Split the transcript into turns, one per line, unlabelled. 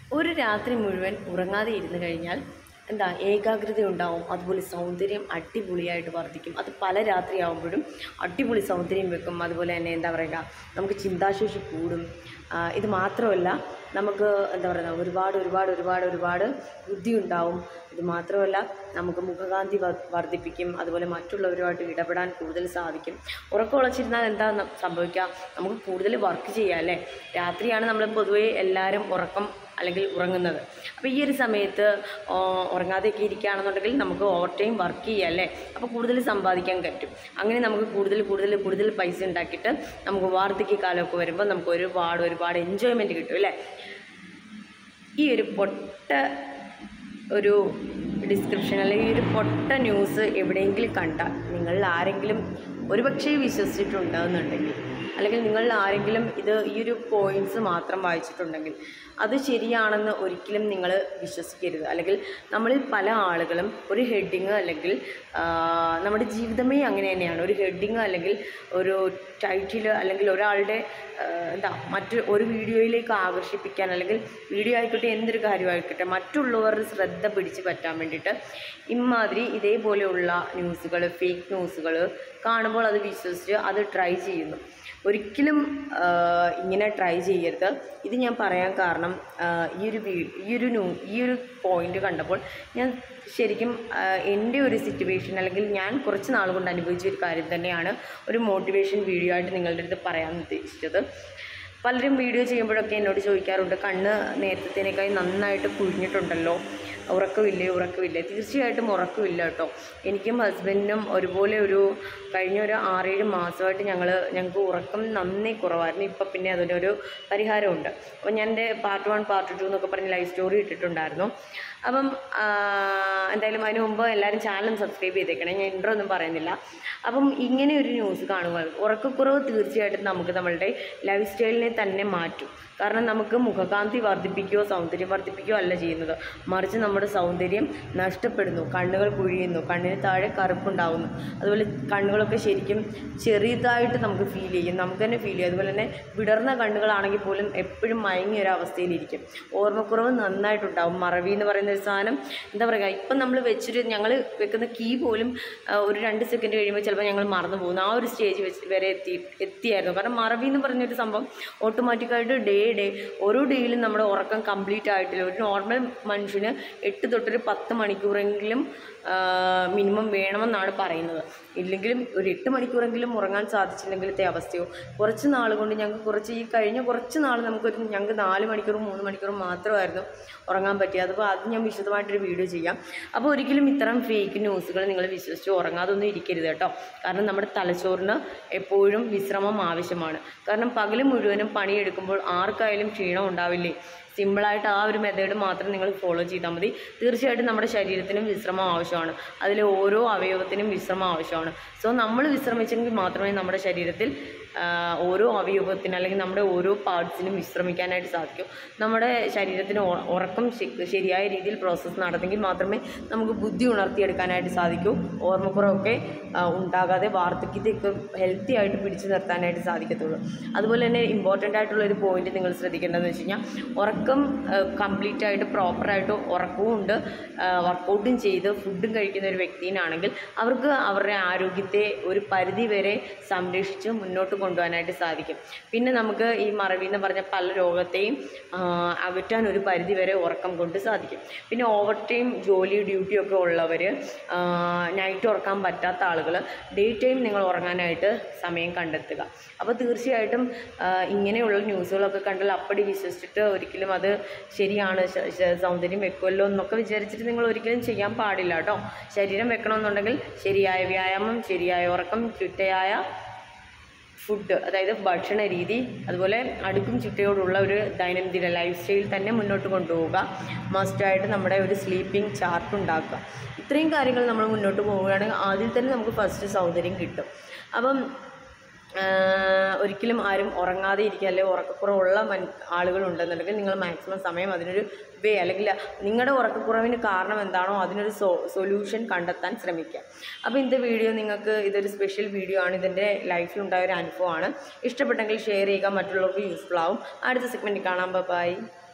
ഒരു രാത്രി മുഴുവൻ ഉറങ്ങാതെ ഇരുന്ന് കഴിഞ്ഞാൽ എന്താ ഏകാഗ്രത ഉണ്ടാവും അതുപോലെ സൗന്ദര്യം അടിപൊളിയായിട്ട് വർദ്ധിക്കും അത് പല രാത്രിയാവുമ്പോഴും അടിപൊളി സൗന്ദര്യം വെക്കും അതുപോലെ തന്നെ എന്താ പറയുക നമുക്ക് ചിന്താശേഷി കൂടും ആ, ഇത് മാത്രമല്ല നമുക്ക് എന്താ പറയുക ഒരുപാട് ഒരുപാട് ഒരുപാട് ഒരുപാട് ബുദ്ധി ഉണ്ടാവും ഇത് മാത്രമല്ല നമുക്ക് മുഖകാന്തി വ- വർദ്ധിപ്പിക്കും അതുപോലെ മറ്റുള്ളവരുമായിട്ട് ഇടപെടാൻ കൂടുതൽ സാധിക്കും ഉറക്കം ഉളച്ചിരുന്നാൽ എന്താ ന- സംഭവിക്കുക നമുക്ക് കൂടുതൽ വർക്ക് ചെയ്യാം അല്ലേ രാത്രിയാണ് നമ്മൾ പൊതുവേ എല്ലാവരും ഉറക്കം അല്ലെങ്കിൽ ഉറങ്ങുന്നത് അപ്പോൾ ഈ ഒരു സമയത്ത് ആ, ഉറങ്ങാതെയൊക്കെ ഇരിക്കുകയാണെന്നുണ്ടെങ്കിൽ നമുക്ക് ഓവർ ടൈം വർക്ക് ചെയ്യാം അല്ലേ അപ്പോൾ കൂടുതൽ സമ്പാദിക്കാൻ പറ്റും അങ്ങനെ നമുക്ക് കൂടുതൽ കൂടുതൽ കൂടുതൽ പൈസ ഉണ്ടാക്കിയിട്ട് നമുക്ക് വാർദ്ധക്യ കാലമൊക്കെ വരുമ്പോൾ നമുക്ക് ഒരുപാട് ഒരുപാട് എൻജോയ്മെൻറ്റ് കിട്ടും അല്ലേ ഈ ഒരു പൊട്ട ഒരു ഡിസ്ക്രിപ്ഷൻ അല്ലെങ്കിൽ ഈ ഒരു പൊട്ട ന്യൂസ് എവിടെയെങ്കിലും കണ്ടാൽ നിങ്ങൾ ആരെങ്കിലും ഒരുപക്ഷേ വിശ്വസിച്ചിട്ടുണ്ടെന്നുണ്ടെങ്കിൽ അല്ലെങ്കിൽ നിങ്ങൾ ആരെങ്കിലും ഇത് ഈ ഒരു പോയിൻറ്റ്സ് മാത്രം വായിച്ചിട്ടുണ്ടെങ്കിൽ അത് ശരിയാണെന്ന് ഒരിക്കലും നിങ്ങൾ വിശ്വസിക്കരുത് അല്ലെങ്കിൽ നമ്മളിൽ പല ആളുകളും ഒരു ഹെഡിങ് അല്ലെങ്കിൽ ആ, നമ്മുടെ ജീവിതമേ അങ്ങനെ തന്നെയാണ് ഒരു ഹെഡിങ് അല്ലെങ്കിൽ ഒരു ടൈറ്റിൽ അല്ലെങ്കിൽ ഒരാളുടെ ആ, എന്താ മറ്റ് ഒരു വീഡിയോയിലേക്ക് ആകർഷിപ്പിക്കാൻ അല്ലെങ്കിൽ വീഡിയോ ആയിക്കോട്ടെ എന്തൊരു കാര്യമായിക്കോട്ടെ മറ്റുള്ളവരുടെ ശ്രദ്ധ പിടിച്ച് പറ്റാൻ വേണ്ടിയിട്ട് ഇമാതിരി ഇതേപോലെയുള്ള ന്യൂസുകൾ ഫേക്ക് ന്യൂസുകൾ കാണുമ്പോൾ അത് വിശ്വസിച്ച് അത് ട്രൈ ചെയ്യുന്നു ഒരിക്കലും ആ, ഇങ്ങനെ ട്രൈ ചെയ്യരുത് ഇത് ഞാൻ പറയാൻ കാരണം ആ, ഈ ഒരു വീ ഈ ഒരു ന്യൂ ഈ ഒരു പോയിന്റ് കണ്ടപ്പോൾ ഞാൻ ശരിക്കും ആ, എൻ്റെ ഒരു സിറ്റുവേഷൻ അല്ലെങ്കിൽ ഞാൻ കുറച്ച് നാൾ കൊണ്ട് അനുഭവിച്ച ഒരു കാര്യം തന്നെയാണ് ഒരു മോട്ടിവേഷൻ വീഡിയോ ആയിട്ട് നിങ്ങളുടെ അടുത്ത് പറയാൻ ഉദ്ദേശിച്ചത് പലരും വീഡിയോ ചെയ്യുമ്പോഴൊക്കെ എന്നോട് ചോദിക്കാറുണ്ട് കണ്ണ് നേരത്തേനേക്കായി നന്നായിട്ട് കുഴിഞ്ഞിട്ടുണ്ടല്ലോ ഉറക്കമില്ലേ ഉറക്കമില്ലേ തീർച്ചയായിട്ടും ഉറക്കമില്ല കേട്ടോ എനിക്കും ഹസ്ബൻഡിനും ഒരുപോലെ ഒരു കഴിഞ്ഞ ഒരു ആറേഴ് മാസമായിട്ട് ഞങ്ങൾ ഞങ്ങൾക്ക് ഉറക്കം നന്നേ കുറവായിരുന്നു ഇപ്പം പിന്നെ അതിനൊരു പരിഹാരമുണ്ട് അപ്പോൾ ഞാൻ എൻ്റെ പാർട്ട് വൺ പാർട്ട് ടു എന്നൊക്കെ പറഞ്ഞ് ലൈവ് സ്റ്റോറി ഇട്ടിട്ടുണ്ടായിരുന്നു അപ്പം ആ, എന്തായാലും അതിന് മുമ്പ് എല്ലാവരും ചാനൽ സബ്സ്ക്രൈബ് ചെയ്തേക്കണേ ഞാൻ ഇൻട്രോ ഒന്നും പറയുന്നില്ല അപ്പം ഇങ്ങനെ ഒരു ന്യൂസ് കാണുമ്പോൾ ഉറക്കക്കുറവ് തീർച്ചയായിട്ടും നമുക്ക് നമ്മളുടെ ലൈഫ് സ്റ്റൈലിനെ തന്നെ മാറ്റും കാരണം നമുക്ക് മുഖകാന്തി വർദ്ധിപ്പിക്കുകയോ സൗന്ദര്യം വർദ്ധിപ്പിക്കുകയോ അല്ല ചെയ്യുന്നത് മറിച്ച് നമ്മുടെ സൗന്ദര്യം നഷ്ടപ്പെടുന്നു കണ്ണുകൾ കുഴിയുന്നു കണ്ണിന് താഴെ കറുപ്പുണ്ടാവുന്നു അതുപോലെ കണ്ണുകളൊക്കെ ശരിക്കും ചെറിയതായിട്ട് നമുക്ക് ഫീൽ ചെയ്യും നമുക്ക് തന്നെ ഫീൽ ചെയ്യും അതുപോലെ തന്നെ വിടർന്ന കണ്ണുകളാണെങ്കിൽ പോലും എപ്പോഴും മയങ്ങിയ ഒരു അവസ്ഥയിലിരിക്കും ഓർമ്മക്കുറവ് നന്നായിട്ടുണ്ടാവും മറവി എന്ന് പറയുന്ന ഒരു സാധനം എന്താ പറയുക ഇപ്പം നമ്മൾ വെച്ചിട്ട് ഞങ്ങൾ വെക്കുന്ന കീ പോലും ആ, ഒരു രണ്ട് സെക്കൻഡ് കഴിയുമ്പോൾ ചിലപ്പോൾ ഞങ്ങൾ മറന്നു പോകുന്നു ആ ഒരു സ്റ്റേജ് വെച്ച് വരെ എത്തി എത്തിയായിരുന്നു കാരണം മറവി എന്ന് പറഞ്ഞൊരു സംഭവം ഓട്ടോമാറ്റിക്കായിട്ട് ഡേ ഡേ ഓരോ ഡേയിലും നമ്മുടെ ഉറക്കം കംപ്ലീറ്റ് ആയിട്ടില്ല ഒരു നോർമൽ മനുഷ്യന് എട്ട് തൊട്ടൊരു പത്ത് മണിക്കൂറെങ്കിലും മിനിമം വേണമെന്നാണ് പറയുന്നത് ഇല്ലെങ്കിലും ഒരു എട്ട് മണിക്കൂറെങ്കിലും ഉറങ്ങാൻ സാധിച്ചില്ലെങ്കിലത്തെ അവസ്ഥയോ കുറച്ച് നാൾ കൊണ്ട് ഞങ്ങൾക്ക് കുറച്ച് ഈ കഴിഞ്ഞ കുറച്ച് നാൾ നമുക്കൊരു ഞങ്ങൾക്ക് നാല് മണിക്കൂറും മൂന്ന് മണിക്കൂറും മാത്രമായിരുന്നു ഉറങ്ങാൻ പറ്റിയത് അപ്പോൾ അത് ഞാൻ വിശദമായിട്ടൊരു വീഡിയോ ചെയ്യാം അപ്പോൾ ഒരിക്കലും ഇത്തരം ഫേക്ക് ന്യൂസുകൾ നിങ്ങൾ വിശ്വസിച്ച് ഉറങ്ങാതൊന്നും ഇരിക്കരുത് കേട്ടോ കാരണം നമ്മുടെ തലച്ചോറിന് എപ്പോഴും വിശ്രമം ആവശ്യമാണ് കാരണം പകൽ മുഴുവനും പണിയെടുക്കുമ്പോൾ ആർക്കായാലും ക്ഷീണം ഉണ്ടാവില്ലേ സിമ്പിളായിട്ട് ആ ഒരു മെത്തേഡ് മാത്രം നിങ്ങൾ ഫോളോ ചെയ്താൽ മതി തീർച്ചയായിട്ടും നമ്മുടെ ശരീരത്തിനും വിശ്രമം ആവശ്യമാണ് അതിലെ ഓരോ അവയവത്തിനും വിശ്രമം ആവശ്യമാണ് സോ നമ്മൾ വിശ്രമിച്ചെങ്കിൽ മാത്രമേ നമ്മുടെ ശരീരത്തിൽ ആ, ഓരോ അവയവത്തിന് അല്ലെങ്കിൽ നമ്മുടെ ഓരോ പാർട്സിനും വിശ്രമിക്കാനായിട്ട് സാധിക്കൂ നമ്മുടെ ശരീരത്തിന് ഉ- ഉറക്കം ശ- ശരിയായ രീതിയിൽ പ്രോസസ്സ് നടന്നെങ്കിൽ മാത്രമേ നമുക്ക് ബുദ്ധി ഉണർത്തിയെടുക്കാനായിട്ട് സാധിക്കൂ ഓർമ്മക്കുറവൊക്കെ ആ, ഉണ്ടാകാതെ വാർദ്ധക്യത്തെയൊക്കെ ഹെൽത്തി ആയിട്ട് പിടിച്ചു നിർത്താനായിട്ട് സാധിക്കത്തുള്ളൂ അതുപോലെ തന്നെ ഇമ്പോർട്ടൻ്റ് ആയിട്ടുള്ള ഒരു പോയിന്റ് നിങ്ങൾ ശ്രദ്ധിക്കേണ്ടതെന്ന് വെച്ച് കഴിഞ്ഞാൽ ഉറക്കം കംപ്ലീറ്റ് ആയിട്ട് പ്രോപ്പറായിട്ട് ഉറക്കവും ഉണ്ട് വർക്കൗട്ടും ചെയ്ത് ഫുഡും കഴിക്കുന്ന ഒരു വ്യക്തിനാണെങ്കിൽ അവർക്ക് അവരുടെ ആരോഗ്യത്തെ ഒരു പരിധി വരെ സംരക്ഷിച്ച് മുന്നോട്ട് കൊണ്ടുപോകാനായിട്ട് സാധിക്കും പിന്നെ നമുക്ക് ഈ മറവി എന്ന് പറഞ്ഞ പല രോഗത്തെയും ആ, അകറ്റാൻ ഒരു പരിധി വരെ ഉറക്കം കൊണ്ട് സാധിക്കും പിന്നെ ഓവർ ടൈം ജോലി ഡ്യൂട്ടി ഒക്കെ ഉള്ളവർ നൈറ്റ് ഉറക്കാൻ പറ്റാത്ത ആളുകൾ ഡേ ടൈം നിങ്ങൾ ഉറങ്ങാനായിട്ട് സമയം കണ്ടെത്തുക അപ്പോൾ തീർച്ചയായിട്ടും ആ, ഇങ്ങനെയുള്ള ന്യൂസുകളൊക്കെ കണ്ടാൽ അപ്പടി വിശ്വസിച്ചിട്ട് ഒരിക്കലും അത് ശരിയാണ് ശ- ശ- സൗന്ദര്യം വെക്കുമല്ലോ എന്നൊക്കെ വിചാരിച്ചിട്ട് നിങ്ങൾ ഒരിക്കലും ചെയ്യാൻ പാടില്ല കേട്ടോ ശരീരം വെക്കണമെന്നുണ്ടെങ്കിൽ ശരിയായ വ്യായാമം ശരിയായ ഉറക്കം ചിട്ടയായ ഫുഡ് അതായത് ഭക്ഷണ രീതി അതുപോലെ അടുക്കും ചിട്ടയോടുള്ള ഒരു ദൈനംദിന ലൈഫ് സ്റ്റൈൽ തന്നെ മുന്നോട്ട് കൊണ്ടുപോവുക മസ്റ്റായിട്ട് നമ്മുടെ ഒരു സ്ലീപ്പിംഗ് ചാർട്ട് ഉണ്ടാക്കുക ഇത്രയും കാര്യങ്ങൾ നമ്മൾ മുന്നോട്ട് പോവുകയാണെങ്കിൽ ആദ്യം തന്നെ നമുക്ക് ഫസ്റ്റ് സൗന്ദര്യം കിട്ടും അപ്പം ആഹ് ഒരിക്കലും ആരും ഉറങ്ങാതെ ഇരിക്കുക അല്ലെങ്കിൽ ഉറക്കക്കുറവുള്ള മൻ ആളുകളുണ്ടെന്നുണ്ടെങ്കിൽ നിങ്ങൾ മാക്സിമം സമയം അതിനൊരു വേ അല്ലെങ്കിൽ നിങ്ങളുടെ ഉറക്കക്കുറവിന് കാരണം എന്താണോ അതിനൊരു സോ സൊല്യൂഷൻ കണ്ടെത്താൻ ശ്രമിക്കുക അപ്പോൾ ഇന്നത്തെ വീഡിയോ നിങ്ങൾക്ക് ഇതൊരു സ്പെഷ്യൽ വീഡിയോ ആണ് ഇതിൻ്റെ ലൈഫിലുണ്ടായ ഒരു അനുഭവമാണ് ഇഷ്ടപ്പെട്ടെങ്കിൽ ഷെയർ ചെയ്യുക മറ്റുള്ളവർക്ക് യൂസ്ഫുൾ ആവും അടുത്ത സെഗ്മെൻറ്റിൽ കാണാം ബൈ